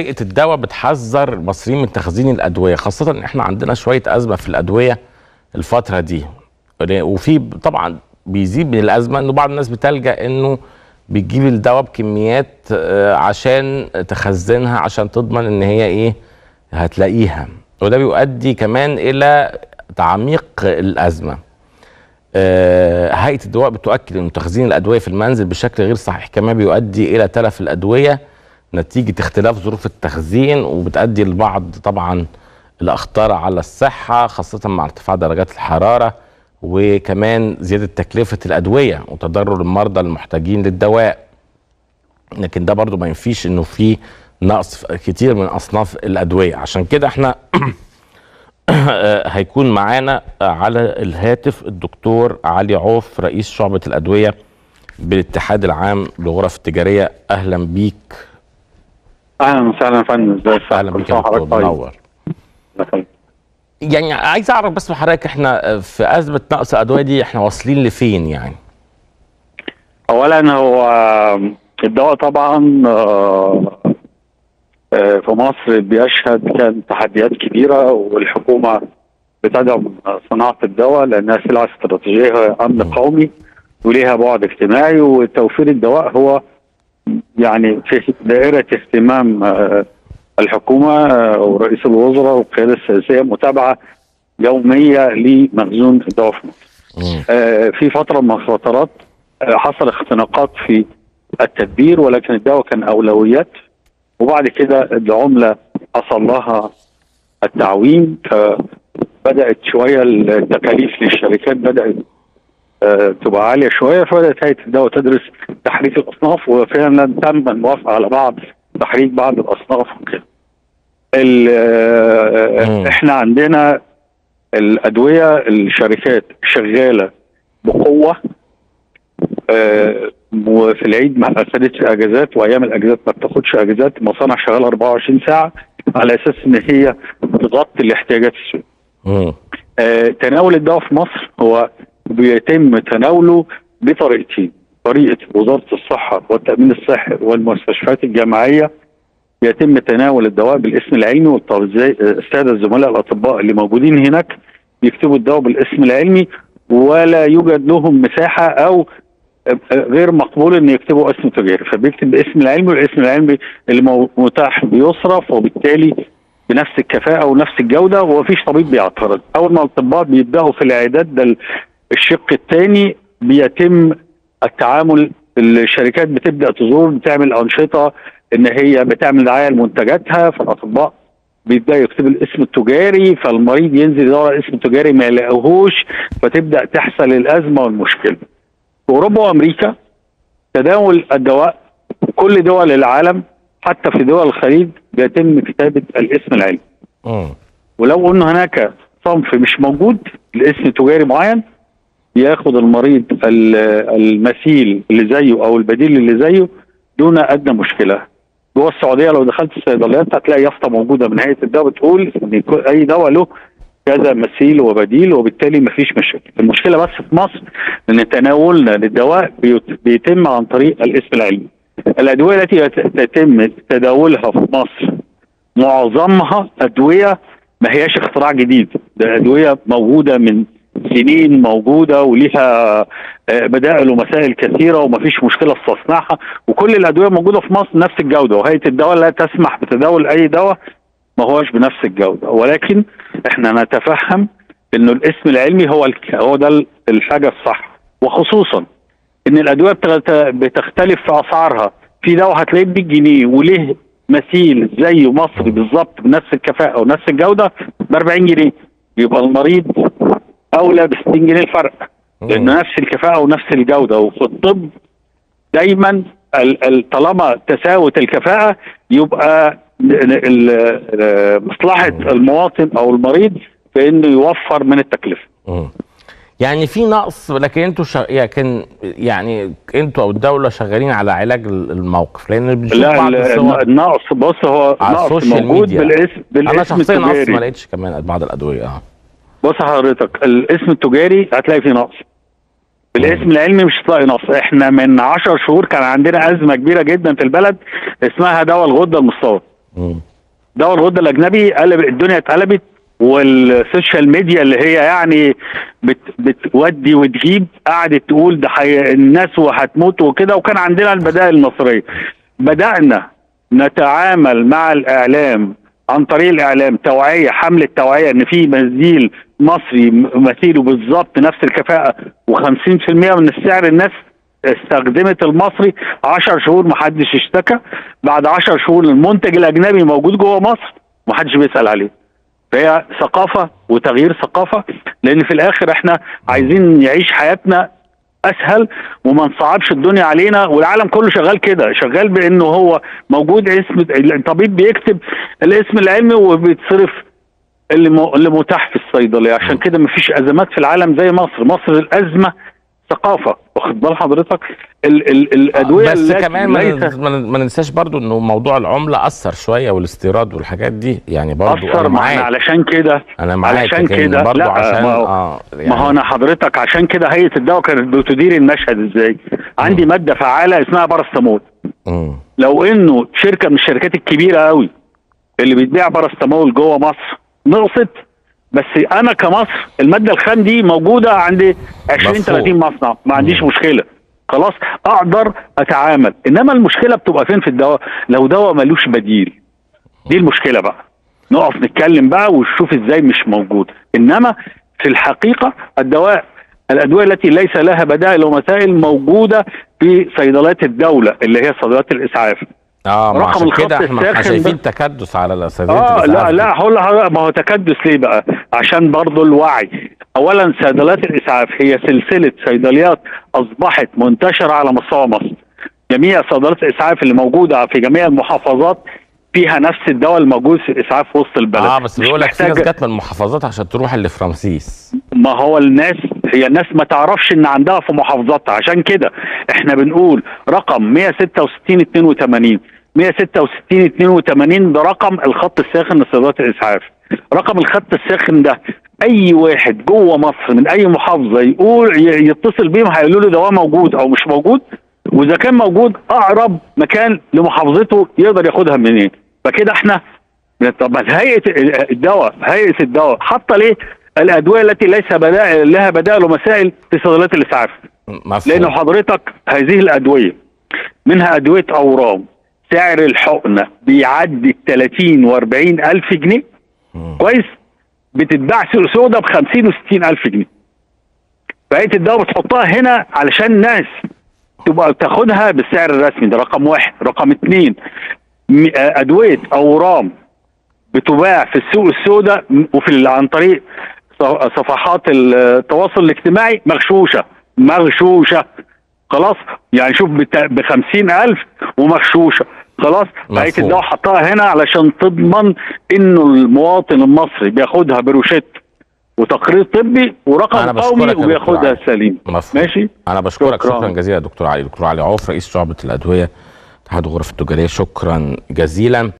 هيئه الدواء بتحذر المصريين من تخزين الادويه خاصه ان احنا عندنا شويه ازمه في الادويه الفتره دي وفي طبعا بيزيد من الازمه انه بعض الناس بتلجا انه بتجيب الدواء بكميات آه، عشان تخزنها عشان تضمن ان هي ايه هتلاقيها وده بيؤدي كمان الى تعميق الازمه آه، هيئه الدواء بتؤكد ان تخزين الادويه في المنزل بشكل غير صحيح كمان بيؤدي الى تلف الادويه نتيجه اختلاف ظروف التخزين وبتؤدي لبعض طبعا الاخطار على الصحه خاصه مع ارتفاع درجات الحراره وكمان زياده تكلفه الادويه وتضرر المرضى المحتاجين للدواء لكن ده برضو ما ينفيش انه في نقص كتير من اصناف الادويه عشان كده احنا هيكون معانا على الهاتف الدكتور علي عوف رئيس شعبه الادويه بالاتحاد العام للغرف التجاريه اهلا بيك اهلا وسهلا يا فندم ازي اهلا بيك يا دكتور منور يعني عايز اعرف بس من حضرتك احنا في ازمه نقص الادويه دي احنا واصلين لفين يعني؟ اولا هو الدواء طبعا آه، آه، في مصر بيشهد كان تحديات كبيره والحكومه بتدعم صناعه الدواء لانها سلعه استراتيجيه امن قومي وليها بعد اجتماعي وتوفير الدواء هو يعني في دائره اهتمام آه، الحكومه ورئيس الوزراء والقياده السياسيه متابعه يوميه لمخزون الدواء في مصر. آه في فتره من الفترات آه حصل اختناقات في التدبير ولكن الدواء كان اولويات وبعد كده العمله حصل لها التعويم فبدات شويه التكاليف للشركات بدات آه تبقى عاليه شويه فبدات هيئه الدواء تدرس تحريك الاصناف وفعلا تم الموافقه على بعض تحريك بعض الاصناف وكده. احنا عندنا الادويه الشركات شغاله بقوه اه وفي العيد ما اخذتش اجازات وايام الاجازات ما بتاخدش اجازات المصانع شغاله 24 ساعه على اساس ان هي تغطي الاحتياجات السوق. اه تناول الدواء في مصر هو بيتم تناوله بطريقتين طريقه وزاره الصحه والتامين الصحي والمستشفيات الجامعيه يتم تناول الدواء بالاسم العلمي والتوزيع الساده الزملاء الاطباء اللي موجودين هناك يكتبوا الدواء بالاسم العلمي ولا يوجد لهم مساحه او غير مقبول ان يكتبوا اسم تجاري فبيكتب باسم العلمي والاسم العلمي اللي متاح بيصرف وبالتالي بنفس الكفاءه ونفس الجوده ومفيش طبيب بيعترض اول ما الاطباء بيبداوا في الاعداد ده الشق الثاني بيتم التعامل الشركات بتبدا تزور بتعمل انشطه ان هي بتعمل دعايه لمنتجاتها فالاطباء بيبدا يكتب الاسم التجاري فالمريض ينزل يدور الاسم التجاري ما يلاقيهوش فتبدا تحصل الازمه والمشكله. في اوروبا وامريكا تداول الدواء كل دول العالم حتى في دول الخليج بيتم كتابه الاسم العلمي. ولو قلنا هناك صنف مش موجود الاسم التجاري معين ياخد المريض المثيل اللي زيه او البديل اللي زيه دون ادنى مشكله جوه السعوديه لو دخلت الصيدليات هتلاقي يافطه موجوده من هيئه الدواء بتقول ان اي دواء له كذا مثيل وبديل وبالتالي مفيش مشاكل المشكله بس في مصر ان تناولنا للدواء بيتم عن طريق الاسم العلمي الادويه التي يتم تداولها في مصر معظمها ادويه ما هياش اختراع جديد ده ادويه موجوده من سنين موجوده وليها بدائل ومسائل كثيره ومفيش مشكله في تصنيعها وكل الادويه موجوده في مصر نفس الجوده وهيئه الدواء لا تسمح بتداول اي دواء ما هوش بنفس الجوده ولكن احنا نتفهم انه الاسم العلمي هو هو ده الحاجه الصح وخصوصا ان الادويه بتختلف في اسعارها في دواء هتلاقيه ب 100 جنيه وليه مثيل زيه مصري بالظبط بنفس الكفاءه ونفس الجوده ب 40 جنيه يبقى المريض اولى ب 60 جنيه الفرق لانه نفس الكفاءه ونفس الجوده وفي الطب دايما طالما تساوت الكفاءه يبقى مصلحه المواطن او المريض في انه يوفر من التكلفه. يعني في نقص لكن انتوا شغ... لكن يعني انتوا او الدوله شغالين على علاج الموقف لان بنشوف بعض الصور النقص بص هو نقص موجود ميديا. بالاسم بالاسم انا شخصيا نقص ما لقيتش كمان بعض الادويه اه بص حضرتك الاسم التجاري هتلاقي فيه نقص بالاسم العلمي مش هتلاقي نقص احنا من 10 شهور كان عندنا ازمه كبيره جدا في البلد اسمها دواء الغده المستورد مم. دواء الغده الاجنبي قلب الدنيا اتقلبت والسوشيال ميديا اللي هي يعني بت بتودي وتجيب قعدت تقول ده حي... الناس وهتموت وكده وكان عندنا البدائل المصريه بدانا نتعامل مع الاعلام عن طريق الاعلام توعيه حمله توعيه ان في منزيل مصري م- مثيله بالظبط نفس الكفاءه و50% من السعر الناس استخدمت المصري 10 شهور ما حدش اشتكى بعد 10 شهور المنتج الاجنبي موجود جوه مصر ما حدش بيسال عليه فهي ثقافه وتغيير ثقافه لان في الاخر احنا عايزين نعيش حياتنا اسهل وما نصعبش الدنيا علينا والعالم كله شغال كده شغال بانه هو موجود اسم الطبيب بيكتب الاسم العلمي وبيتصرف اللي م- اللي متاح في الصيدليه عشان كده مفيش ازمات في العالم زي مصر مصر الازمه ثقافه واخد بال حضرتك ال ال الادويه بس التي كمان ما ليست ن- ما ن- ما ننساش برضو انه موضوع العمله اثر شويه والاستيراد والحاجات دي يعني برضو اثر انا معانا معاك علشان كده انا معاك علشان لكن كده برضو لا عشان ما هو, اه ما هو انا حضرتك عشان كده هيئه الدواء كانت بتدير المشهد ازاي عندي ماده فعاله اسمها باراستامول مم. لو انه شركه من الشركات الكبيره قوي اللي بتبيع باراستامول جوه مصر نقصت بس انا كمصر الماده الخام دي موجوده عند 20 مفهوم. 30 مصنع ما عنديش مم. مشكله خلاص اقدر اتعامل انما المشكله بتبقى فين في الدواء لو دواء ملوش بديل دي المشكله بقى نقف نتكلم بقى ونشوف ازاي مش موجود انما في الحقيقه الدواء الادويه التي ليس لها بدائل ومسائل موجوده في صيدليات الدوله اللي هي صيدليات الاسعاف اه ما رقم عشان الخط كده احنا احنا الساخن شايفين ده. تكدس على الاساتذه اه لا لا هقول لحضرتك ما هو تكدس ليه بقى؟ عشان برضه الوعي. اولا صيدليات الاسعاف هي سلسله صيدليات اصبحت منتشره على مستوى مصر. جميع صيدليات الاسعاف اللي موجوده في جميع المحافظات فيها نفس الدواء الموجود في الاسعاف في وسط البلد. اه بس مش بيقول لك في ناس محتاجة- جت من المحافظات عشان تروح اللي في رمسيس ما هو الناس هي الناس ما تعرفش ان عندها في محافظاتها عشان كده احنا بنقول رقم 166 82 166 82 ده رقم الخط الساخن لصيدليات الاسعاف رقم الخط الساخن ده اي واحد جوه مصر من اي محافظه يقول ي- يتصل بيهم هيقولوا له دواء موجود او مش موجود واذا كان موجود اقرب مكان لمحافظته يقدر ياخدها منين فكده احنا طب هيئه الدواء هيئه الدواء حاطه ليه الادويه التي ليس بدائل لها بدائل ومسائل في صيدليات الاسعاف مفهوم لان حضرتك هذه الادويه منها ادويه اورام سعر الحقنه بيعدي ال 30 و40 الف جنيه مم. كويس بتتباع سوق سودا ب 50 و60 الف جنيه فهيئه الدواء بتحطها هنا علشان الناس تبقى تاخدها بالسعر الرسمي ده رقم واحد رقم اتنين م- آه، ادويه اورام بتباع في السوق السوداء م- وفي ال- عن طريق ص- صفحات التواصل الاجتماعي مغشوشه مغشوشه خلاص يعني شوف ب 50000 ومغشوشه خلاص هيئه مفهوم. الدواء حطها هنا علشان تضمن انه المواطن المصري بياخدها بروشيت وتقرير طبي أنا ورقم بشكرك قومي يا دكتور وبياخدها علي. سليم مفهوم ماشي انا بشكرك شكراً. شكرا جزيلا دكتور علي دكتور علي عوف رئيس شعبه الادويه اتحاد الغرف التجاريه شكرا جزيلا